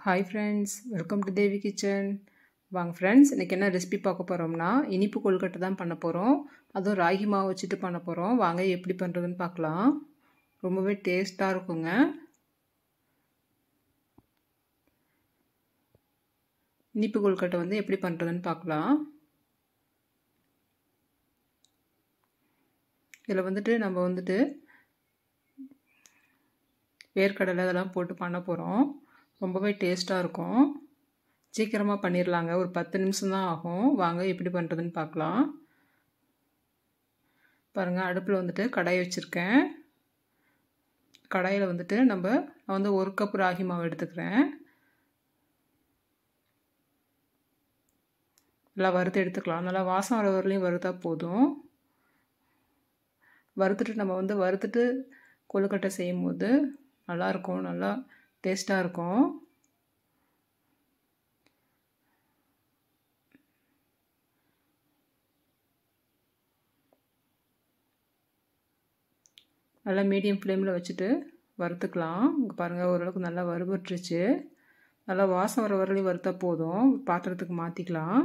hi friends welcome to Devi kitchen வாங்க friends இன்றைக்கி என்ன ரெசிபி பார்க்க போகிறோம்னா இனிப்பு கொழுக்கட்டை தான் பண்ண போகிறோம் அதுவும் ராகி மாவு வச்சுட்டு பண்ண போகிறோம் வாங்க எப்படி பண்ணுறதுன்னு பார்க்கலாம் ரொம்பவே டேஸ்ட்டாக இருக்குங்க இனிப்பு கொழுக்கட்டை வந்து எப்படி பண்ணுறதுன்னு பார்க்கலாம் இதில் வந்துட்டு நம்ம வந்துட்டு வேர்க்கடலை இதெல்லாம் போட்டு பண்ண போகிறோம் ரொம்பவே டேஸ்ட்டாக இருக்கும் சீக்கிரமாக பண்ணிடலாங்க ஒரு பத்து நிமிஷம் தான் ஆகும் வாங்க எப்படி பண்ணுறதுன்னு பார்க்கலாம் பாருங்கள் அடுப்பில் வந்துட்டு கடாய் வச்சுருக்கேன் கடாயில் வந்துட்டு நம்ம நான் வந்து ஒரு கப் ராகி மாவு எடுத்துக்கிறேன் நல்லா வறுத்து எடுத்துக்கலாம் நல்லா வாசம் வர வரலையும் வறுத்தா போதும் வறுத்துட்டு நம்ம வந்து வறுத்துட்டு கொழுக்கட்டை செய்யும் போது நல்லாயிருக்கும் நல்லா டேஸ்ட்டாக இருக்கும் நல்லா மீடியம் ஃப்ளேமில் வச்சுட்டு வறுத்துக்கலாம் இங்கே பாருங்கள் ஓரளவுக்கு நல்லா வறுபட்டுருச்சு நல்லா வாசம் வர வரலையும் வறுத்தா போதும் பாத்திரத்துக்கு மாற்றிக்கலாம்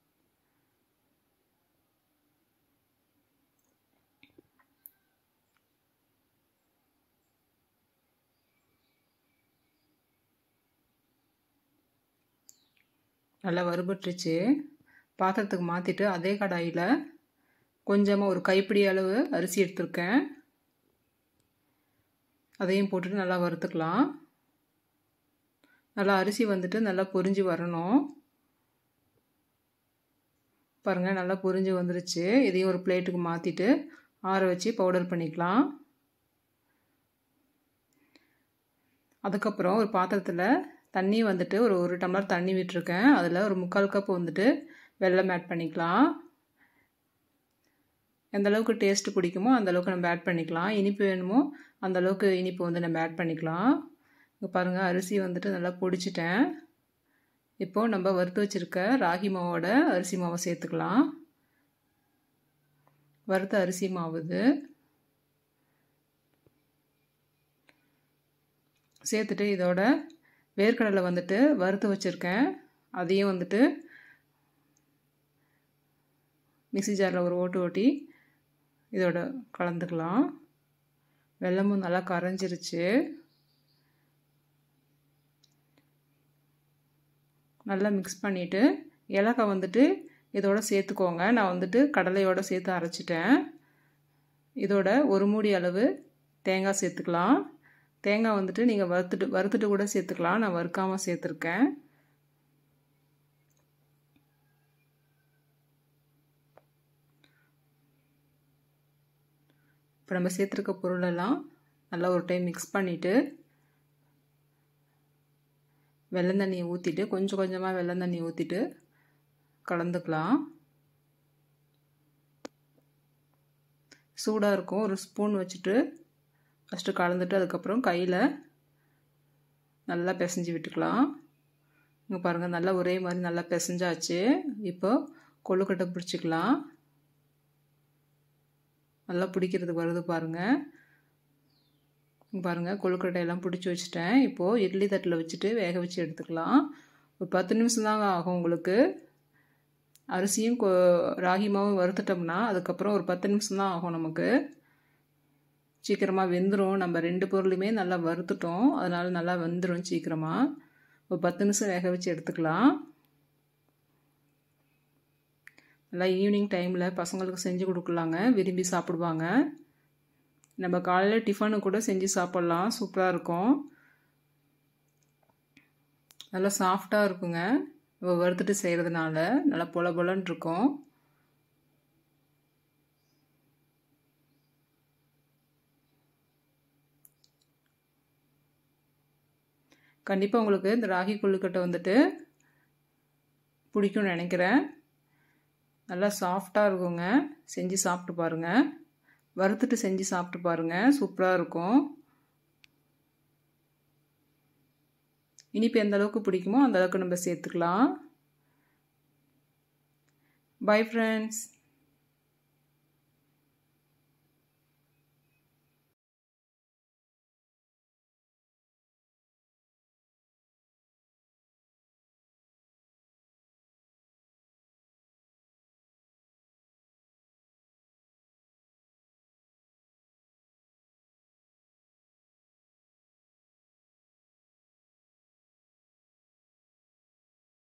நல்லா வறுபட்டுருச்சு பாத்திரத்துக்கு மாற்றிட்டு அதே கடாயில் கொஞ்சமாக ஒரு கைப்பிடி அளவு அரிசி எடுத்திருக்கேன் அதையும் போட்டுட்டு நல்லா வறுத்துக்கலாம் நல்லா அரிசி வந்துட்டு நல்லா பொரிஞ்சு வரணும் பாருங்கள் நல்லா பொரிஞ்சு வந்துருச்சு இதையும் ஒரு பிளேட்டுக்கு மாற்றிட்டு ஆற வச்சு பவுடர் பண்ணிக்கலாம் அதுக்கப்புறம் ஒரு பாத்திரத்தில் தண்ணி வந்துட்டு ஒரு ஒரு டம்ளர் தண்ணி விட்டுருக்கேன் அதில் ஒரு முக்கால் கப் வந்துட்டு வெல்லம் ஆட் பண்ணிக்கலாம் எந்த அளவுக்கு டேஸ்ட்டு பிடிக்குமோ அந்த அளவுக்கு நம்ம ஆட் பண்ணிக்கலாம் இனிப்பு வேணுமோ அந்த அளவுக்கு இனிப்பு வந்து நம்ம ஆட் பண்ணிக்கலாம் இங்கே பாருங்கள் அரிசி வந்துட்டு நல்லா பொடிச்சிட்டேன் இப்போது நம்ம வறுத்து வச்சுருக்க ராகி மாவோட அரிசி மாவை சேர்த்துக்கலாம் வறுத்த அரிசி மாவு இது சேர்த்துட்டு இதோட வேர்க்கடலை வந்துட்டு வறுத்து வச்சுருக்கேன் அதையும் வந்துட்டு மிக்சி ஜாரில் ஒரு ஓட்டு ஓட்டி இதோட கலந்துக்கலாம் வெள்ளமும் நல்லா கரைஞ்சிருச்சு நல்லா மிக்ஸ் பண்ணிவிட்டு ஏலக்காய் வந்துட்டு இதோட சேர்த்துக்கோங்க நான் வந்துட்டு கடலையோடு சேர்த்து அரைச்சிட்டேன் இதோட ஒரு மூடி அளவு தேங்காய் சேர்த்துக்கலாம் தேங்காய் வந்துட்டு நீங்கள் வறுத்துட்டு வறுத்துட்டு கூட சேர்த்துக்கலாம் நான் வறுக்காமல் சேர்த்துருக்கேன் இப்போ நம்ம சேர்த்துருக்க பொருளெல்லாம் நல்லா ஒரு டைம் மிக்ஸ் பண்ணிவிட்டு வெள்ளந்தண்ணியை ஊற்றிட்டு கொஞ்சம் கொஞ்சமாக வெள்ளந்தண்ணி ஊற்றிட்டு கலந்துக்கலாம் சூடாக இருக்கும் ஒரு ஸ்பூன் வச்சுட்டு ஃபஸ்ட்டு கலந்துட்டு அதுக்கப்புறம் கையில் நல்லா பிசைஞ்சு விட்டுக்கலாம் இங்கே பாருங்கள் நல்லா ஒரே மாதிரி நல்லா பிசைஞ்சாச்சு இப்போ கொழுக்கட்டை பிடிச்சிக்கலாம் நல்லா பிடிக்கிறதுக்கு வருது பாருங்கள் பாருங்கள் கொழுக்கட்டையெல்லாம் பிடிச்சி வச்சுட்டேன் இப்போது இட்லி தட்டில் வச்சுட்டு வேக வச்சு எடுத்துக்கலாம் ஒரு பத்து நிமிஷம் தாங்க ஆகும் உங்களுக்கு அரிசியும் கொ ராகி மாவும் வறுத்துட்டோம்னா அதுக்கப்புறம் ஒரு பத்து நிமிஷம் தான் ஆகும் நமக்கு சீக்கிரமாக வெந்துடும் நம்ம ரெண்டு பொருளுமே நல்லா வறுத்துட்டோம் அதனால் நல்லா வெந்துடும் சீக்கிரமாக ஒரு பத்து நிமிஷம் வேக வச்சு எடுத்துக்கலாம் நல்லா ஈவினிங் டைமில் பசங்களுக்கு செஞ்சு கொடுக்கலாங்க விரும்பி சாப்பிடுவாங்க நம்ம காலையில் டிஃபனு கூட செஞ்சு சாப்பிட்லாம் சூப்பராக இருக்கும் நல்லா சாஃப்டாக இருக்குங்க நம்ம வறுத்துட்டு செய்கிறதுனால நல்லா பொல பொலன்னு இருக்கும் கண்டிப்பாக உங்களுக்கு இந்த ராகி கொழுக்கட்டை வந்துட்டு பிடிக்கும்னு நினைக்கிறேன் நல்லா சாஃப்டாக இருக்குங்க செஞ்சு சாப்பிட்டு பாருங்கள் வறுத்துட்டு செஞ்சு சாப்பிட்டு பாருங்கள் சூப்பராக இருக்கும் இனிப்பு எந்த அளவுக்கு பிடிக்குமோ அந்த அளவுக்கு நம்ம சேர்த்துக்கலாம் பை ஃப்ரெண்ட்ஸ்